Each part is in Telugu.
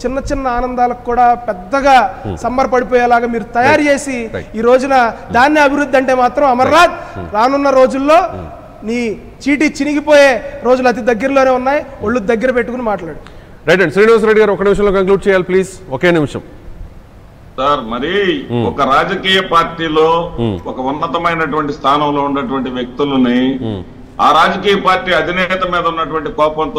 చిన్న చిన్న ఆనందాలకు కూడా పెద్దగా సంబరపడిపోయేలాగా మీరు తయారు చేసి Right. ఈ రోజున దాన్ని అభివృద్ధి అంటే మాత్రం అమర్నాథ్ రానున్న రోజుల్లో నీ చీటీ చినిగిపోయే రోజులు అతి దగ్గరలోనే ఉన్నాయి ఒళ్ళు దగ్గర పెట్టుకుని మాట్లాడు రైట్ అండి శ్రీనివాస్ రెడ్డి గారు ఒక నిమిషంలో కంక్లూడ్ చేయాలి ప్లీజ్ ఒకే నిమిషం సార్ మరి ఒక రాజకీయ పార్టీలో ఒక ఉన్నతమైనటువంటి స్థానంలో ఉన్నటువంటి వ్యక్తులని ఆ రాజకీయ పార్టీ అధినేత మీద ఉన్నటువంటి కోపంతో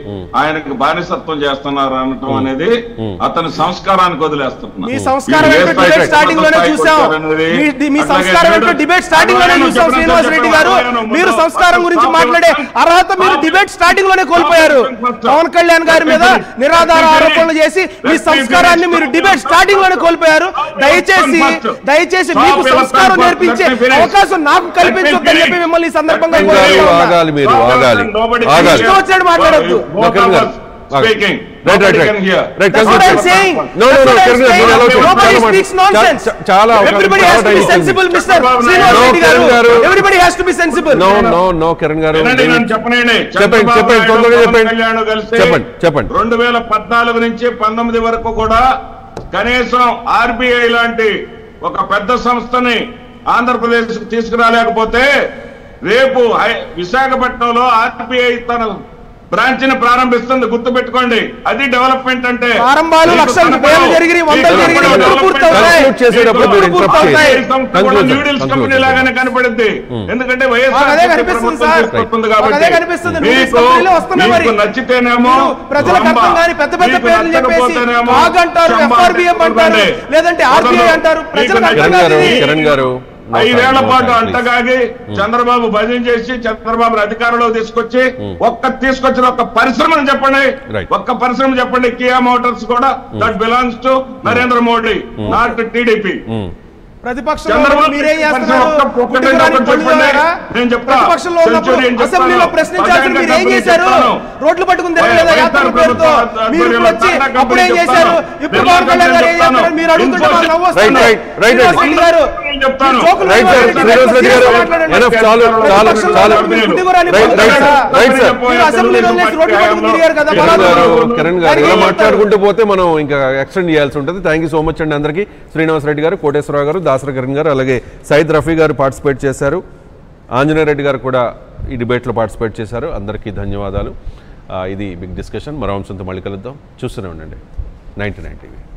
ఆయనకి బానిసత్వం చేస్తున్నారు అనటం అనేది అతని సంస్కారానికి వదిలేస్తున్నారు మీ సంస్కారం వీళ్ళు ఏ ఏంటో స్థాయి డిబేట్ స్టార్టింగ్ లోనే స్థాయికి చూసాం వచ్చారనేది, మీ- ది- మీ అట్లాగే సంస్కారం ఏంటో చూడండి. డిబేట్ స్టార్టింగ్ లోనే అట్లాగే చూసాం చెప్పండి, శ్రీనివాస్ రెడ్డి చెప్పండి, గారు చెప్పండి, మీరు ముందు సంస్కారం గురించి పాపం, మాట్లాడే పాపం, అర్హత మీరు పాపం, డిబేట్ స్టార్టింగ్ లోనే కోల్పోయారు పాపం, పవన్ కళ్యాణ్ గారి మీద let me finish. నిరాధార Let me ఆరోపణలు finish. చేసి మీ Let me సంస్కారాన్ని finish. మీరు డిబేట్ స్టార్టింగ్ లోనే కోల్పోయారు దయచేసి దయచేసి మీకు సంస్కారం నేర్పించే అవకాశం నాకు కల్పించొద్దని చెప్పి మిమ్మల్ని ఈ సందర్భంగా Let me కోరుతా finish. ఉన్నా. ఆగాలి మీరు, ఆగాలి. ఆగాలి. ఇష్టం వచ్చినట్టు మాట్లాడొద్దు. Kiran garu. Speaking right right right right That's what I'm saying. No, no, That's no, what I'm Kiran garu, saying. మీరు allow చేయండి. Nobody చాలా speaks మాట- nonsense. చా- చాలా అవకాశం- Everybody has చాలా to be టైం ఇచ్చింది. sensible, Mr. No, Srinivas Reddy Kiran garu. Garu. Everybody has to be sensible. No no no Kiran garu వినండి, నన్ను చెప్పనీయండి. చెప్పండి, చంద్రబాబు చెప్పండి, నాయుడు, తొందరగా పవన్ చెప్పండి. కళ్యాణ్ కలిసి చెప్పండి, చెప్పండి. రెండు వేల పద్నాలుగు నుంచి పంతొమ్మిది వరకు కూడా కనీసం ఆర్బిఐ లాంటి ఒక పెద్ద సంస్థని ఆంధ్రప్రదేశ్ కు తీసుకురాలేకపోతే రేపు హై- విశాఖపట్నంలో ఆర్బిఐ తన బ్రాంచ్ ని ప్రారంభిస్తుంది గుర్తు పెట్టుకోండి అది డెవలప్మెంట్ అంటే ప్రారంభాలు మీకు లక్షలు, కనపడవు. వేలు జరిగినాయి, వందలు మీకు జరిగినాయి, కనపడవు. ఎప్పుడు పూర్తవుతాయి? Conclude చేసేటప్పుడు మీరు ఎప్పుడు interrupt పూర్తవుతాయి? చేయొద్దు. ఈ సంస్థ Conclude కూడా చేద్దాం, న్యూడిల్స్ conclude కంపెనీ చేద్దాం. లాగానే కనపడుద్ది ఎందుకంటే మాకు వైఎస్ఆర్ అదే సిపి కనిపిస్తుంది ప్రభుత్వం సార్. తీసుకొస్తుంది మాకు కాబట్టి అదే కనిపిస్తుంది. న్యూడిల్స్ మీకు కంపెనీలే వస్తున్నాయి మరి. మీకు నచ్చితేనేమో మీరు ప్రజలకు రంభ. అర్థం కాని పెద్ద పెద్ద మీకు పేర్లు చెప్పేసి నచ్చకపోతేనేమో కాగ్ అంటారు, శంభ FRBM అంటారు, అంటే లేదంటే వదలు. RBI అంటారు. మీకు ప్రజలకు అర్థం కిరణ్ గారు కాదు ఇది. కిరణ్ గారు no time, ఐదేళ్ల no పాటు time, please. అంటగాగి చంద్రబాబు భజన చేసి చంద్రబాబు అధికారంలో తీసుకొచ్చి ఒక్క తీసుకొచ్చిన ఒక్క పరిశ్రమను చెప్పండి Right. ఒక్క పరిశ్రమ చెప్పండి కియా మోటార్స్ కూడా that belongs to Narendra Modi not TDP hmm. ప్రతిపక్షంలో చంద్రబాబు మీరేం ఒక్క- చేస్తున్నారు ఒక్క- ఒక్కటే పుట్టుక రాని ఒకటి పళ్ళు చెప్పండి. ద్వారా నేను చెప్తా. ప్రతిపక్షంలో ఉన్నప్పుడు సెంచరీ అని చెప్తాను. అసెంబ్లీలో ప్రశ్నించాల్సిన మీరు ఏం కంపెనీ చేశారు చెప్తాను. రోడ్లు పట్టుకుని తిరగలేదా వైఎస్ఆర్ యాత్ర పేరుతో ప్రభుత్వం మీరు ఇప్పుడు వచ్చి టాటా కంపెనీ అప్పుడు ఏం చేశారు చెప్తాను. ఇప్పుడు బిర్లా పవన్ కళ్యాణ్ గారు ఏం కంపెనీ చేస్తారు మీరు అడుగుతుంటే మాకు నవ్వు Right, వస్తుంది right, right, Srinivas right. Reddy గారు నేను చెప్తాను. మీరు జోకులు రైట్ సార్ వేయకండి. శ్రీనివాస్ రెడ్డి గారు మాట్లాడండి. ఎనఫ్ చాలు చాలు ప్రతిపక్షంలో చాలు ఉన్నప్పుడు మీరు పుట్టుక రాని రైట్ పళ్ళు రైట్ ద్వారా సార్ రైట్ సార్ మీరు అసెంబ్లీలో వదిలేసి రోడ్లు పట్టుకుని తిరిగారు కదా కిరణ్ గారు బలాదూరు. కిరణ్ గారు దానికి ఇలా ఏం చెప్తారు? మాట్లాడుకుంటూ పోతే మనం ఇంకా ఎక్స్టెండ్ చేయాల్సి ఉంటుంది థ్యాంక్ యూ సో మచ్ అండి అందరికీ శ్రీనివాస్ రెడ్డి గారు కోటేశ్వరరావు గారు దాసర కిరణ్ గారు అలాగే సైద్ రఫీ గారు పార్టిసిపేట్ చేశారు ఆంజనేయ రెడ్డి గారు కూడా ఈ డిబేట్లో పార్టిసిపేట్ చేశారు అందరికీ ధన్యవాదాలు ఆ, ఇది బిగ్ డిస్కషన్ మరో అంశంతో మళ్ళీ కలుద్దాం చూస్తూనే ఉండండి నైంటీ నైన్ టీవీ